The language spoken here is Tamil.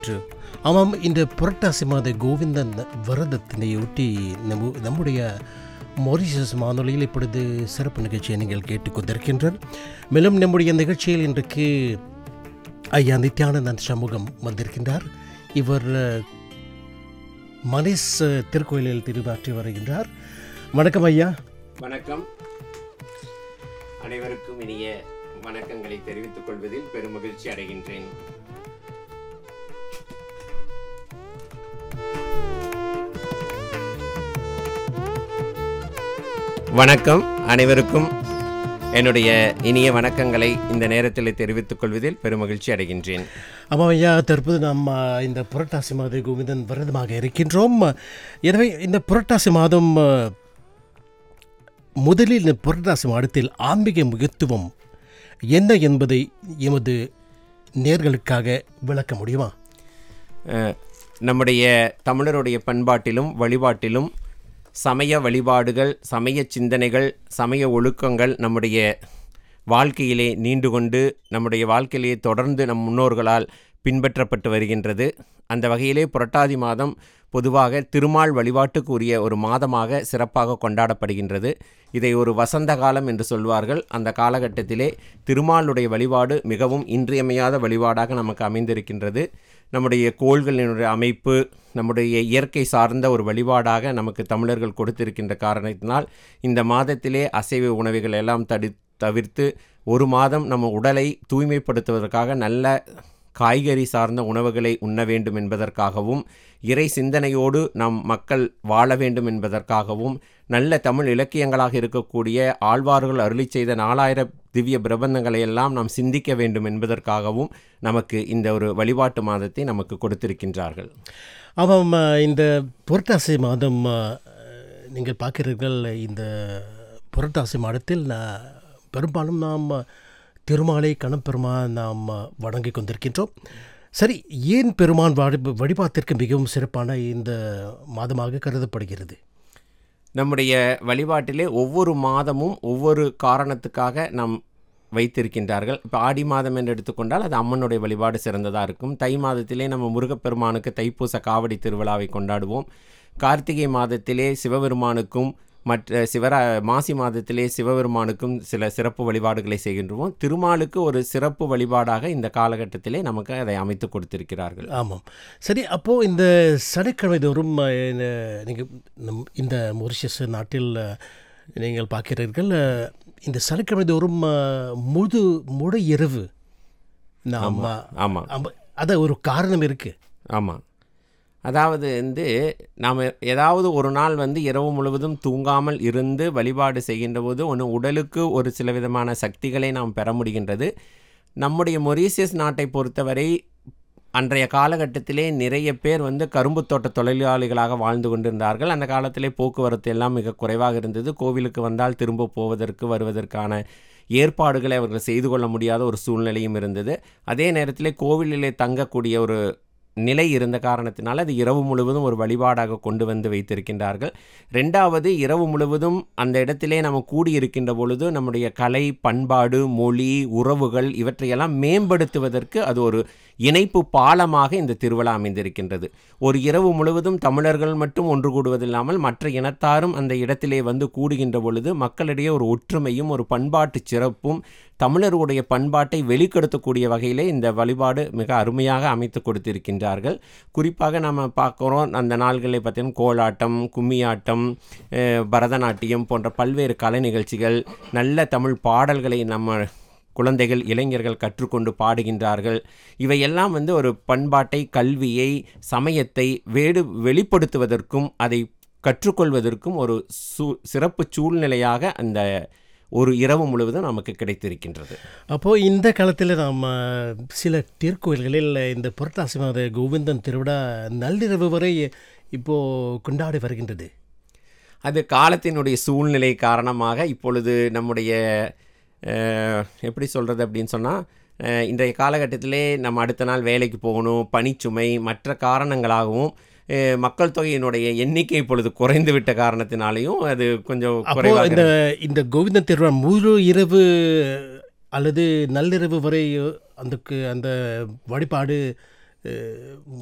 ற்று. ஆமாம் இந்த புரட்டாசி மாத கோவிந்தன் விரதத்தினையொட்டி நம்ம நம்முடைய மொரிஷியஸ் வானொலியில் இப்பொழுது சிறப்பு நிகழ்ச்சியை நீங்கள் கேட்டுக்கொண்டிருக்கின்றனர் மேலும் நம்முடைய நிகழ்ச்சியில் இன்றைக்கு ஐயா நித்யானந்தன் சமூகம் வந்திருக்கின்றார் இவர் அஹ், மனிஷ் அஹ், திருக்கோயிலில் திருவாற்றி வருகின்றார் வணக்கம் ஐயா வணக்கம் அனைவருக்கும் இனிய வணக்கங்களை தெரிவித்துக் கொள்வதில் பெருமகிழ்ச்சி அடைகின்றேன் வணக்கம் அனைவருக்கும் என்னுடைய இனிய வணக்கங்களை இந்த நேரத்தில் தெரிவித்துக் கொள்வதில் பெருமகிழ்ச்சி அடைகின்றேன் ஆமாம் ஐயா தற்போது நாம் அஹ், இந்த புரட்டாசி மாத கோவிந்தன் விரதமாக இருக்கின்றோம் எனவே இந்த புரட்டாசி மாதம் அஹ், முதலில் இந்த புரட்டாசி மாதத்தில் ஆன்மீக முக்கியத்துவம் என்ன என்பதை எமது நேர்களுக்காக விளக்க முடியுமா அஹ், நம்முடைய தமிழருடைய பண்பாட்டிலும் வழிபாட்டிலும் சமய வழிபாடுகள் சமய சிந்தனைகள் சமய ஒழுக்கங்கள் நம்முடைய வாழ்க்கையிலே நீண்டு கொண்டு நம்முடைய வாழ்க்கையிலே தொடர்ந்து நம் முன்னோர்களால் பின்பற்றப்பட்டு வருகின்றது அந்த வகையிலே புரட்டாதி மாதம் பொதுவாக திருமால் வழிபாட்டுக்கு உரிய ஒரு மாதமாக சிறப்பாக கொண்டாடப்படுகின்றது இதை ஒரு வசந்த காலம் என்று சொல்வார்கள் அந்த காலகட்டத்திலே திருமாலுடைய வழிபாடு மிகவும் இன்றியமையாத வழிபாடாக நமக்கு அமைந்திருக்கின்றது நம்முடைய கோள்களினுடைய அமைப்பு நம்முடைய இயற்கை சார்ந்த ஒரு வழிபாடாக நமக்கு தமிழர்கள் கொடுத்திருக்கின்ற காரணத்தினால் இந்த மாதத்திலே அசைவ உணவுகள் எல்லாம் தடு தவிர்த்து ஒரு மாதம் நம்ம உடலை தூய்மைப்படுத்துவதற்காக நல்ல காய்கறி சார்ந்த உணவுகளை உண்ண வேண்டும் என்பதற்காகவும் இறை சிந்தனையோடு நம் மக்கள் வாழ வேண்டும் என்பதற்காகவும் நல்ல தமிழ் இலக்கியங்களாக இருக்கக்கூடிய ஆழ்வார்கள் அருளி செய்த நாலாயிர திவ்ய பிரபந்தங்களை எல்லாம் நாம் சிந்திக்க வேண்டும் என்பதற்காகவும் நமக்கு இந்த ஒரு வழிபாட்டு மாதத்தை நமக்கு கொடுத்திருக்கின்றார்கள் ஆமாம் அஹ், இந்த புரட்டாசி மாதம் அஹ், நீங்கள் பார்க்கிறீர்கள் இந்த புரட்டாசி மாதத்தில் நான் பெரும்பாலும் நாம் திருமாலை கணப்பெருமான் நாம் வணங்கி கொண்டிருக்கின்றோம் சரி ஏன் பெருமான் வழி வழிபாட்டிற்கு மிகவும் சிறப்பான இந்த மாதமாக கருதப்படுகிறது நம்முடைய வழிபாட்டிலே ஒவ்வொரு மாதமும் ஒவ்வொரு காரணத்துக்காக நாம் வைத்திருக்கின்றார்கள் இப்போ ஆடி மாதம் என்று எடுத்துக்கொண்டால் அது அம்மனுடைய வழிபாடு சிறந்ததாக இருக்கும் தை மாதத்திலே நம்ம முருகப்பெருமானுக்கு தைப்பூச காவடி திருவிழாவை கொண்டாடுவோம் கார்த்திகை மாதத்திலே சிவபெருமானுக்கும் மற்ற சிவரா மாசி மாதத்திலே சிவபெருமானுக்கும் சில சிறப்பு வழிபாடுகளை செய்கின்றோம் திருமாலுக்கு ஒரு சிறப்பு வழிபாடாக இந்த காலகட்டத்திலே நமக்கு அதை அமைத்து கொடுத்திருக்கிறார்கள் ஆமாம் சரி அப்போது இந்த சனிக்கிழமை தோறும் நீங்கள் நம் இந்த மொரிஷியஸ் நாட்டில் அஹ், நீங்கள் பார்க்கிறீர்கள் அஹ், இந்த சனிக்கிழமை தோறும் அஹ், முழு முழு இரவு நாம் ஆமாம் ஆமா, அது ஒரு காரணம் இருக்குது ஆமாம் அதாவது வந்து நாம் ஏதாவது ஒரு நாள் வந்து இரவு முழுவதும் தூங்காமல் இருந்து வழிபாடு செய்கின்ற போது ஒன்று உடலுக்கு ஒரு சில விதமான சக்திகளை நாம் பெற முடிகின்றது நம்முடைய மொரீசியஸ் நாட்டை பொறுத்தவரை அன்றைய காலகட்டத்திலே நிறைய பேர் வந்து கரும்பு தோட்ட தொழிலாளிகளாக வாழ்ந்து கொண்டிருந்தார்கள் அந்த காலத்திலே போக்குவரத்து எல்லாம் மிக குறைவாக இருந்தது கோவிலுக்கு வந்தால் திரும்ப போவதற்கு வருவதற்கான ஏற்பாடுகளை அவர்கள் செய்து கொள்ள முடியாத ஒரு சூழ்நிலையும் இருந்தது அதே நேரத்திலே கோவிலிலே தங்கக்கூடிய ஒரு நிலை இருந்த காரணத்தினால் அது இரவு முழுவதும் ஒரு வழிபாடாக கொண்டு வந்து வைத்திருக்கின்றார்கள் ரெண்டாவது இரவு முழுவதும் அந்த இடத்திலே நம்ம கூடியிருக்கின்ற பொழுது நம்முடைய கலை பண்பாடு மொழி உறவுகள் இவற்றையெல்லாம் மேம்படுத்துவதற்கு அது ஒரு இணைப்பு பாலமாக இந்த திருவிழா அமைந்திருக்கின்றது ஒரு இரவு முழுவதும் தமிழர்கள் மட்டும் ஒன்று கூடுவதில்லாமல் மற்ற இனத்தாரும் அந்த இடத்திலே வந்து கூடுகின்ற பொழுது மக்களிடையே ஒரு ஒற்றுமையும் ஒரு பண்பாட்டு சிறப்பும் தமிழருடைய பண்பாட்டை வெளிப்படுத்தக்கூடிய வகையிலே இந்த வழிபாடு மிக அருமையாக அமைத்து கொடுத்திருக்கின்றார்கள் குறிப்பாக நம்ம பார்க்குறோம் அந்த நாள்களில் பார்த்தீங்கன்னா கோலாட்டம் கும்மியாட்டம் அஹ், பரதநாட்டியம் போன்ற பல்வேறு கலை நிகழ்ச்சிகள் நல்ல தமிழ் பாடல்களை நம்ம குழந்தைகள் இளைஞர்கள் கற்றுக்கொண்டு பாடுகின்றார்கள் இவையெல்லாம் வந்து ஒரு பண்பாட்டை கல்வியை சமயத்தை வேடு வெளிப்படுத்துவதற்கும் அதை கற்றுக்கொள்வதற்கும் ஒரு சூ சிறப்பு சூழ்நிலையாக அந்த ஒரு இரவு முழுவதும் நமக்கு கிடைத்திருக்கின்றது அப்போது இந்த காலத்தில் நாம் அஹ், சில திருக்கோயில்களில் இந்த புரட்டாசி மாத கோவிந்தன் திருவிழா நள்ளிரவு வரை இப்போது கொண்டாடி வருகின்றது அது காலத்தினுடைய சூழ்நிலை காரணமாக இப்பொழுது நம்முடைய அஹ், எப்படி சொல்கிறது அப்படின்னு சொன்னால் இன்றைய காலகட்டத்திலே நம்ம அடுத்த நாள் வேலைக்கு போகணும் பணிச்சுமை மற்ற காரணங்களாகவும் அஹ், மக்கள் தொகையினுடைய எண்ணிக்கை இப்பொழுது குறைந்து விட்ட காரணத்தினாலேயும் அது கொஞ்சம் அப்போ குறைவாக இந்த இந்த கோவிந்தன் திருவிழா முழு இரவு அல்லது நள்ளிரவு வரை அந்த அந்த வழிபாடு அஹ்,